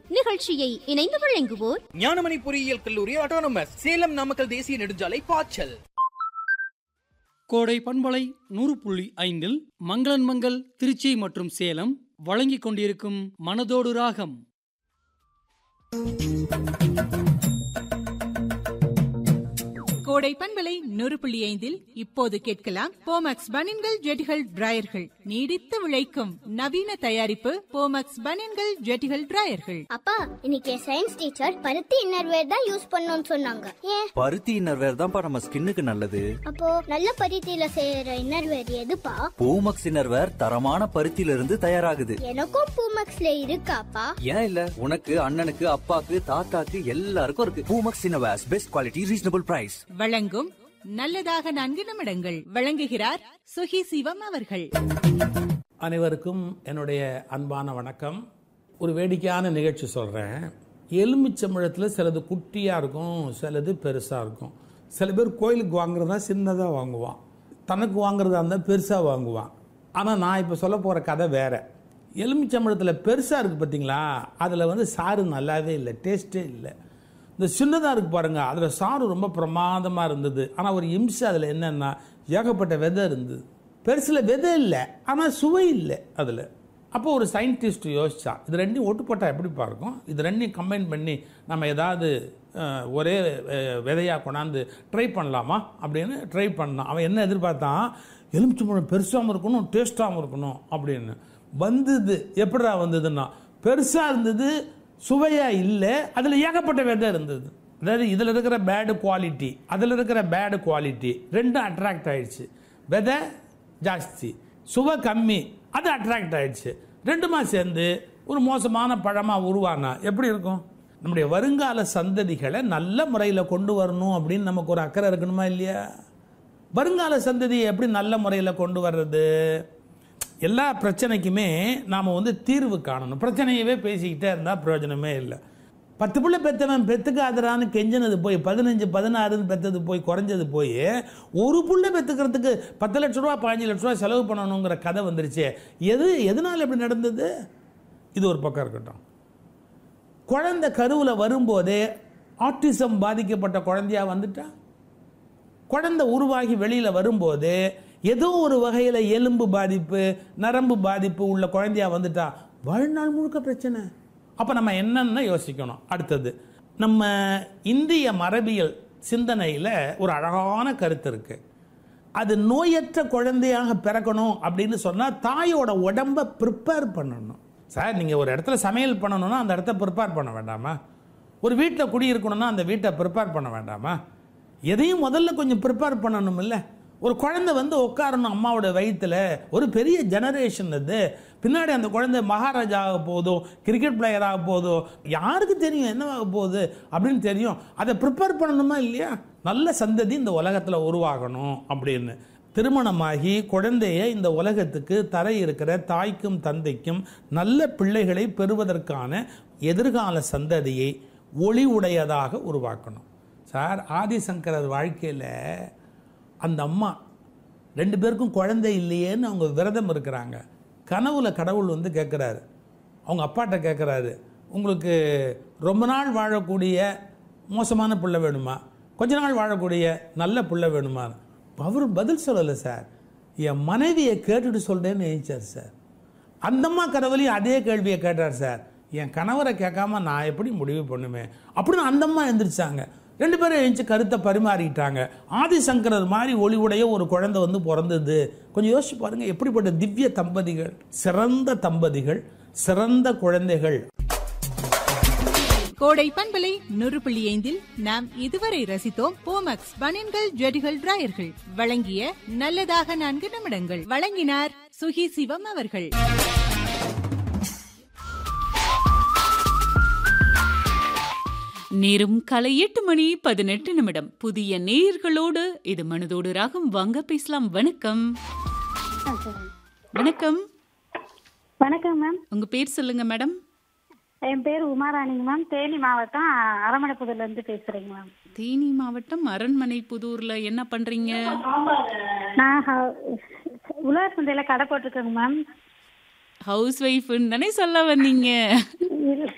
நிகழ்ச்சியை இணைந்து வழங்குவோர் ஞானமணி பொறியியல் கல்லூரி ஆட்டோனமஸ் சேலம் நாமக்கல் தேசிய நெடுஞ்சாலை பாய்ச்சல் கோடை பண்பலை நூறு புள்ளி ஐந்தில் மங்களன் மங்கள் திருச்சி மற்றும் சேலம் வழங்கிக் கொண்டிருக்கும் மனதோடு ராகம் கோடை பண்பலை நூறு புள்ளி ஐந்தில் இப்போது கேட்கலாம் போமக்ஸ் பனின்கள் ஜெட்டிகள் டிராயர்கள் நீடித்து விளைக்கும் நவீன தயாரிப்பு போமக்ஸ் பனின்கள் ஜெட்டிகள் டிராயர்கள் அப்பா இன்னைக்கு சயின்ஸ் டீச்சர் பருத்தி இன்னர்வேர் தான் யூஸ் பண்ணணும்னு சொன்னாங்க ஏன் பருத்தி இன்னர்வேர் தான்ப்பா நம்ம ஸ்கின்னுக்கு நல்லது அப்போ நல்ல பருத்தியில செய்யற இன்னர்வேர் எதுப்பா பூமக்ஸ் இன்னர்வேர் தரமான பருத்தியில இருந்து தயாராகுது எனக்கும் பூமக்ஸ்ல இருக்காப்பா ஏன் இல்ல உனக்கு அண்ணனுக்கு அப்பாக்கு தாத்தாக்கு எல்லாருக்கும் இருக்கு Poomex innerwears best quality reasonable price வழங்கும் நல்லதாக நான்கு நிமிடங்கள் வழங்குகிறார் சுகி சிவம் அவர்கள் அனைவருக்கும் என்னுடைய அன்பான வணக்கம் ஒரு வேடிக்கையான நிகழ்ச்சி சொல்கிறேன் எலுமிச்சம்பழத்தில் சிலது குட்டியாக இருக்கும் சிலது பெருசாக இருக்கும் சில பேர் கோயிலுக்கு வாங்குறதா சின்னதாக வாங்குவான் தனக்கு வாங்குறதா இருந்தால் பெருசாக வாங்குவான் ஆனால் நான் இப்போ சொல்ல போகிற கதை வேற எலுமிச்சம்பழத்தில் பெருசாக இருக்குது பார்த்தீங்களா அதில் வந்து சாறு நல்லாவே இல்லை டேஸ்ட்டே இல்லை இந்த சின்னதாக இருக்கு பாருங்க அதில் சாறு ரொம்ப பிரமாதமாக இருந்தது ஆனால் ஒரு இம்சை அதில் என்னென்னா ஏகப்பட்ட விதை இருந்தது பெருசில் விதை இல்லை ஆனால் சுவை இல்லை அதில் அப்போ ஒரு சயின்டிஸ்ட் யோசிச்சா இது ரெண்டையும் ஒட்டு போட்டால் எப்படி இருக்கும் இது ரெண்டையும் கம்பைன் பண்ணி நம்ம ஏதாவது அஹ், ஒரே அஹ், விதையாக கொண்டாந்து ட்ரை பண்ணலாமா அப்படின்னு ட்ரை பண்ணான் அவன் என்ன எதிர்பார்த்தான் எலுமிச்சம்பழம் பெருசாகவும் இருக்கணும் டேஸ்ட்டாகவும் இருக்கணும் அப்படின்னு வந்தது எப்படிடா வந்ததுன்னா பெருசாக இருந்தது சுவையாக இல்லை அதில் ஏகப்பட்ட விதை இருந்தது அதாவது இதில் இருக்கிற பேடு குவாலிட்டி அதில் இருக்கிற பேடு குவாலிட்டி ரெண்டும் அட்ராக்ட் ஆயிடுச்சு விதை ஜாஸ்தி சுவை கம்மி அது அட்ராக்ட் ஆயிடுச்சு ரெண்டுமா சேர்ந்து ஒரு மோசமான பழமாக உருவானா எப்படி இருக்கும் நம்முடைய வருங்கால சந்ததிகளை நல்ல முறையில் கொண்டு வரணும் அப்படின்னு நமக்கு ஒரு அக்கறை இருக்கணுமா இல்லையா வருங்கால சந்ததியை எப்படி நல்ல முறையில் கொண்டு வர்றது எல்லா பிரச்சனைக்குமே நாம் வந்து தீர்வு காணணும் பிரச்சனையவே பேசிக்கிட்டே இருந்தால் பிரயோஜனமே இல்லை பத்து பிள்ளை பெத்தவன் பெத்துக்காதரான்னு கெஞ்சினது போய் பதினஞ்சு பதினாறுன்னு பெத்தது போய் குறைஞ்சது போய் ஒரு புள்ள பெத்துக்கிறதுக்கு பத்து லட்ச ரூபா பதினஞ்சு லட்ச ரூபா செலவு பண்ணணுங்கிற கதை வந்துருச்சு எது எதனால் இப்படி நடந்தது இது ஒரு பக்கம் இருக்கட்டும் குழந்தை கருவில் வரும்போதே ஆட்டிசம் பாதிக்கப்பட்ட குழந்தையா வந்துட்டா குழந்தை உருவாகி வெளியில் வரும்போது ஏதோ ஒரு வகையில் எலும்பு பாதிப்பு நரம்பு பாதிப்பு உள்ள குழந்தையா வந்துட்டா வாழ்நாள் முழுக்க பிரச்சனை அப்போ நம்ம என்னென்ன யோசிக்கணும் அடுத்தது நம்ம இந்திய மரபியல் சிந்தனையில் ஒரு அழகான கருத்து இருக்கு அது நோயற்ற குழந்தையாக பிறக்கணும் அப்படின்னு சொன்னால் தாயோட உடம்பை ப்ரிப்பேர் பண்ணணும் சார் நீங்கள் ஒரு இடத்துல சமையல் பண்ணணும்னா அந்த இடத்த ப்ரிப்பேர் பண்ண வேண்டாமா ஒரு வீட்டில் குடியிருக்கணும்னா அந்த வீட்டை ப்ரிப்பேர் பண்ண வேண்டாமா எதையும் முதல்ல கொஞ்சம் ப்ரிப்பேர் பண்ணணும் இல்லை ஒரு குழந்தை வந்து உட்காரணும் அம்மாவோட வயித்துல ஒரு பெரிய ஜெனரேஷன் அது பின்னாடி அந்த குழந்தை மகாராஜா ஆக போதோ கிரிக்கெட் பிளேயர் ஆக போதோ யாருக்கு தெரியும் என்னவாக போகுது அப்படின்னு தெரியும் அதை ப்ரிப்பேர் பண்ணணுமா இல்லையா நல்ல சந்ததி இந்த உலகத்தில் உருவாகணும் அப்படின்னு திருமணமாகி குழந்தைய இந்த உலகத்துக்கு தர இருக்கிற தாய்க்கும் தந்தைக்கும் நல்ல பிள்ளைகளை பெறுவதற்கான எதிர்கால சந்ததியை ஒளி உடையதாக உருவாக்கணும் சார் ஆதிசங்கரர் வாழ்க்கையில் அந்த அம்மா ரெண்டு பேருக்கும் குழந்தை இல்லையேன்னு அவங்க விரதம் இருக்கிறாங்க கனவுல கடவுள் வந்து கேட்குறாரு அவங்க அப்பாட்ட கேட்குறாரு உங்களுக்கு ரொம்ப நாள் வாழக்கூடிய மோசமான பிள்ளை வேணுமா கொஞ்ச நாள் வாழக்கூடிய நல்ல பிள்ளை வேணுமா அவர் பதில் சொல்லலை சார் என் மனைவியை கேட்டுட்டு சொல்கிறேன்னு நினைச்சார் சார் அந்தம்மா கனவுலையும் அதே கேள்வியை கேட்டார் சார் என் கணவரை கேட்காம நான் எப்படி முடிவு பண்ணுவேன் அப்படின்னு அந்தம்மா எந்திரிச்சாங்க ரெண்டு பேரும் எழுந்து கருத்தை பரிமாறிட்டாங்க ஆதிசங்கரர் மாதிரி ஒளிவுடைய ஒரு குழந்தை வந்து பிறந்தது கொஞ்சம் யோசிச்சு பாருங்க எப்படிப்பட்ட திவ்ய தம்பதிகள் சிறந்த தம்பதிகள் சிறந்த குழந்தைகள் கோடை பண்பலை நூறு புள்ளி ஐந்தில் நாம் இதுவரை ரசித்தோம் போமக்ஸ் பனின்கள் ஜெட்டிகள் டிராயர்கள் வழங்கிய நல்லதாக நான்கு நிமிடங்கள் வழங்கினார் சுகி சிவம் அவர்கள் நேரும் கலை எட்டு மணி பதினெட்டு நிமிடம் புதிய நேயர்களோடு இது மனதோடு ராகம் வாங்க பேசலாம் வணக்கம் வணக்கம் வணக்கம் மேம் உங்க பேர் சொல்லுங்க மேடம் என் பேர் உமாராணிங்க மேம் தேனி மாவட்டம் அரமணைப்புதூர்ல இருந்து பேசுறேங்க மேம் தேனி மாவட்டம் அரண்மனை புதூர்ல என்ன பண்றீங்க நான் ஹ- உழவர் சந்தையில கடை போட்டிருக்கேங்க மேம் ஹவுஸ் ஒய்ஃப்னு தானே சொல்ல வந்தீங்க இல்ல